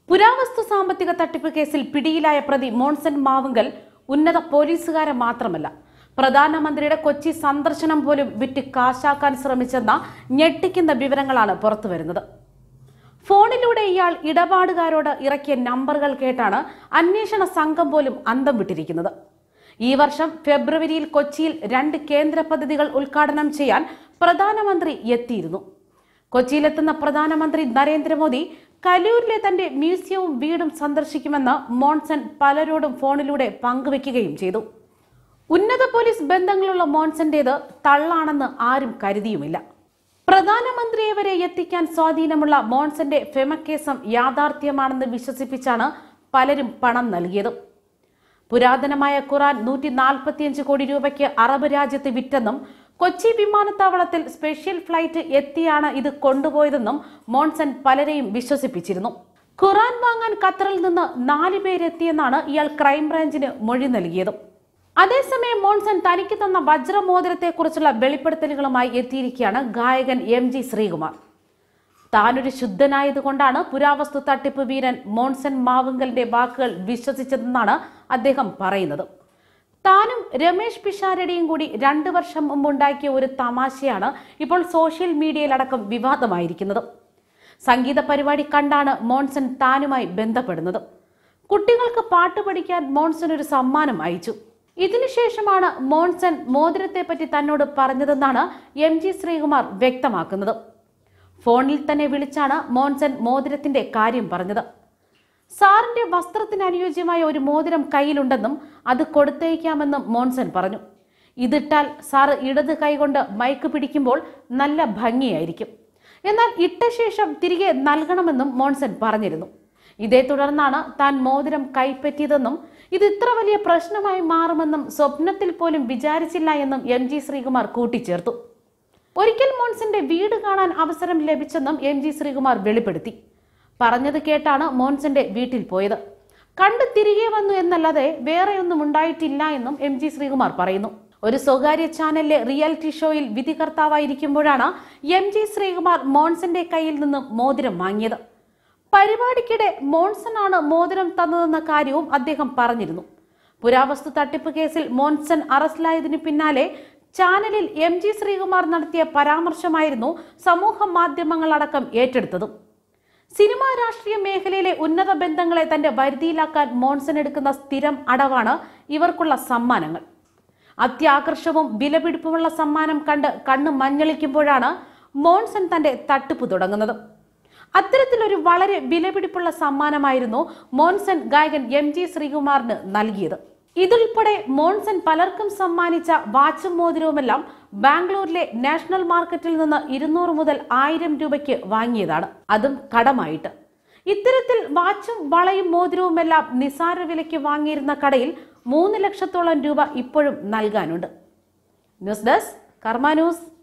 പുരാവസ്തു സാമ്പത്തിക തട്ടിപ്പ് കേസിൽ പിടിയിലായ പ്രതി മോൺസൺ മാവുങ്കൽ ഉന്നത പോലീസുകാരൻ മാത്രമല്ല പ്രധാനമന്ത്രിയുടെ കൊച്ചി സന്ദർശനം പോലും വിറ്റ് കാശാക്കാൻ ശ്രമിച്ചെന്ന ഞെട്ടിക്കുന്ന വിവരങ്ങളാണ് പുറത്തുവരുന്നത് ഫോണിലൂടെ ഇയാൾ ഇടപാടുകാരോട് ഇറക്കിയ നമ്പറുകൾ കേട്ടാണ് അന്വേഷണ സംഘം പോലും അന്തം വിട്ടിരിക്കുന്നത് ഈ വർഷം ഫെബ്രുവരിയിൽ കൊച്ചിയിൽ രണ്ട് കേന്ദ്ര പദ്ധതികൾ ഉദ്ഘാടനം ചെയ്യാൻ പ്രധാനമന്ത്രി എത്തിയിരുന്നു കൊച്ചിയിലെത്തുന്ന പ്രധാനമന്ത്രി നരേന്ദ്രമോദി കലൂരിലെ തന്റെ മ്യൂസിയവും വീടും സന്ദർശിക്കുമെന്ന് മോൺസൺ പലരോടും ഫോണിലൂടെ പങ്കുവെക്കുകയും ചെയ്തു ഉന്നത പോലീസ് ബന്ധങ്ങളുള്ള മോൺസന്റേത് തള്ളാണെന്ന് ആരും കരുതിയുമില്ല പ്രധാനമന്ത്രിയെ വരെ എത്തിക്കാൻ സ്വാധീനമുള്ള മോൺസന്റെ ഫെമക്കേസം യാഥാർത്ഥ്യമാണെന്ന് വിശ്വസിപ്പിച്ചാണ് പലരും പണം നൽകിയത് പുരാതനമായ ഖുറാൻ നൂറ്റി നാൽപ്പത്തിയഞ്ച് കോടി രൂപയ്ക്ക് അറബ് രാജ്യത്ത് വിറ്റെന്നും കൊച്ചി വിമാനത്താവളത്തിൽ സ്പെഷ്യൽ ഫ്ലൈറ്റ് എത്തിയാണ് ഇത് കൊണ്ടുപോയതെന്നും മോൺസൺ പലരെയും വിശ്വസിപ്പിച്ചിരുന്നു ഖുറാൻ വാങ്ങാൻ ഖത്തറിൽ നിന്ന് നാല് പേരെത്തിയെന്നാണ് ഇയാൾ ക്രൈംബ്രാഞ്ചിന് മൊഴി നൽകിയത് അതേസമയം മോൺസൺ തനിക്ക് തന്ന വജ്രമോതിരത്തെക്കുറിച്ചുള്ള വെളിപ്പെടുത്തലുകളുമായി എത്തിയിരിക്കുകയാണ് ഗായകൻ എം ജി ശ്രീകുമാർ താനൊരു ശുദ്ധനായതുകൊണ്ടാണ് പുരാവസ്തു തട്ടിപ്പ് വീരൻ മോൺസൺ മാവുങ്കലിന്റെ വാക്കുകൾ വിശ്വസിച്ചതെന്നാണ് അദ്ദേഹം പറയുന്നത് താനും രമേശ് പിഷാരടിയും കൂടി രണ്ടു വർഷം മുമ്പുണ്ടാക്കിയ ഒരു തമാശയാണ് ഇപ്പോൾ സോഷ്യൽ മീഡിയയിലടക്കം വിവാദമായിരിക്കുന്നത് സംഗീത പരിപാടി കണ്ടാണ് മോൺസൺ താനുമായി ബന്ധപ്പെടുന്നത് കുട്ടികൾക്ക് പാട്ട് പഠിക്കാൻ മോൺസൺ ഒരു സമ്മാനം അയച്ചു ഇതിനുശേഷമാണ് മോൺസൺ മോതിരത്തെപ്പറ്റി തന്നോട് പറഞ്ഞതെന്നാണ് എം ജി ശ്രീകുമാർ വ്യക്തമാക്കുന്നത് ഫോണിൽ തന്നെ വിളിച്ചാണ് മോൺസൺ മോതിരത്തിന്റെ കാര്യം പറഞ്ഞത് സാറിന്റെ വസ്ത്രത്തിന് അനുയോജ്യമായ ഒരു മോതിരം കയ്യിലുണ്ടെന്നും അത് കൊടുത്തയക്കാമെന്നും മോൺസൺ പറഞ്ഞു ഇതിട്ടാൽ സാറ് ഇടത് കൈകൊണ്ട് മൈക്ക് പിടിക്കുമ്പോൾ നല്ല ഭംഗിയായിരിക്കും എന്നാൽ ഇട്ട ശേഷം തിരികെ നൽകണമെന്നും മോൺസൺ പറഞ്ഞിരുന്നു ഇതേ തുടർന്നാണ് താൻ മോതിരം കൈപ്പറ്റിയതെന്നും ഇത് ഇത്ര വലിയ പ്രശ്നമായി മാറുമെന്നും സ്വപ്നത്തിൽ പോലും വിചാരിച്ചില്ല എന്നും എം ജി ശ്രീകുമാർ കൂട്ടിച്ചേർത്തു ഒരിക്കൽ മോൺസന്റെ വീട് കാണാൻ അവസരം ലഭിച്ചെന്നും എം ജി ശ്രീകുമാർ വെളിപ്പെടുത്തി പറഞ്ഞത് കേട്ടാണ് മോൺസന്റെ വീട്ടിൽ പോയത് കണ്ടു തിരികെ വന്നു എന്നല്ലാതെ വേറെ ഒന്നും ഉണ്ടായിട്ടില്ല എന്നും എം ജി ശ്രീകുമാർ പറയുന്നു ഒരു സ്വകാര്യ ചാനലിലെ റിയാലിറ്റി ഷോയിൽ വിധികർത്താവായിരിക്കുമ്പോഴാണ് എം ജി ശ്രീകുമാർ മോൺസന്റെ കയ്യിൽ നിന്നും മോതിരം വാങ്ങിയത് പരിപാടിക്കിടെ മോൺസൺ ആണ് മോതിരം തന്നതെന്ന കാര്യവും അദ്ദേഹം പറഞ്ഞിരുന്നു പുരാവസ്തു തട്ടിപ്പ് കേസിൽ മോൺസൺ അറസ്റ്റിലായതിനു പിന്നാലെ ചാനലിൽ എം ജി ശ്രീകുമാർ നടത്തിയ പരാമർശമായിരുന്നു സമൂഹ മാധ്യമങ്ങളടക്കം ഏറ്റെടുത്തതും സിനിമാ രാഷ്ട്രീയ മേഖലയിലെ ഉന്നത ബന്ധങ്ങളെ തന്റെ വരുതിയിലാക്കാൻ മോൺസൺ എടുക്കുന്ന സ്ഥിരം അടവാണ് ഇവർക്കുള്ള സമ്മാനങ്ങൾ അത്യാകർഷവും വിലപിടിപ്പുമുള്ള സമ്മാനം കണ്ട് കണ്ണ് മഞ്ഞളിക്കുമ്പോഴാണ് മോൺസൺ തന്റെ തട്ടിപ്പ് തുടങ്ങുന്നത് അത്തരത്തിലൊരു വളരെ വിലപിടിപ്പുള്ള സമ്മാനമായിരുന്നു മോൺസൺ ഗായകൻ എം ജി ശ്രീകുമാറിന് നൽകിയത് ഇതുൾപ്പെടെ മോൺസൺ പലർക്കും സമ്മാനിച്ച വാച്ചും മോതിരവുമെല്ലാം ബാംഗ്ലൂരിലെ നാഷണൽ മാർക്കറ്റിൽ നിന്ന് ഇരുന്നൂറ് മുതൽ ആയിരം രൂപയ്ക്ക് വാങ്ങിയതാണ് അതും കടമായിട്ട് ഇത്തരത്തിൽ വാച്ചും വളയും മോതിരവുമെല്ലാം നിസാര വിലയ്ക്ക് വാങ്ങിയിരുന്ന കടയിൽ മൂന്ന് ലക്ഷത്തോളം രൂപ ഇപ്പോഴും നൽകാനുണ്ട് ന്യൂസ് ഡെസ്ക് കർമ്മ ന്യൂസ്